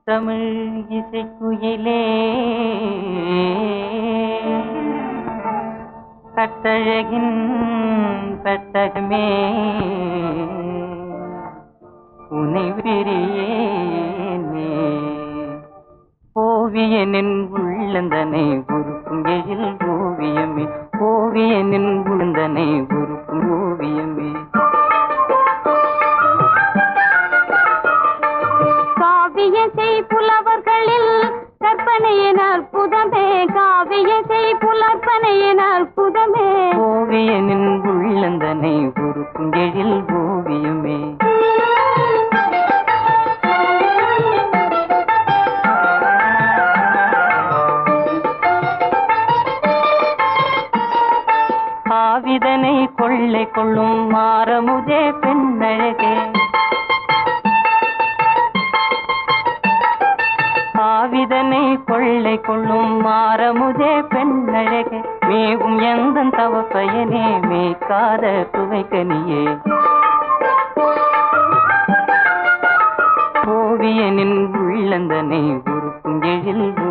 தமிழ் இசைக்குயிலே கட்டழகின் பெட்டகமே உனை விரியேனே ஓவியனின் உள்ளந்தனை உருக்கும் எழில் ஓவியமே ஓவியனின் உள்ளந்தனை உருக்கும் ஓவியமே காவிய செய் புலவர்களில் கற்பனையின் அற்புதமே காவிய செய் புலற்பனையின் அற்புதமே ஓவியனின் உள்ளந்தனை உருக்கும் எழில் ஓவியமே ஆவிதனை கொள்ளை கொள்ளும் மாறமுதே பெண்ணழகே ஆவிதனை கொள்ளை கொள்ளும் மாறமுதே பெண்ணழகே மேகும் எந்த தவ பயனே மேய்க்காத துவைக்கனியே ஓவியனின் உள்ளந்தனை உருக்கும் எழில்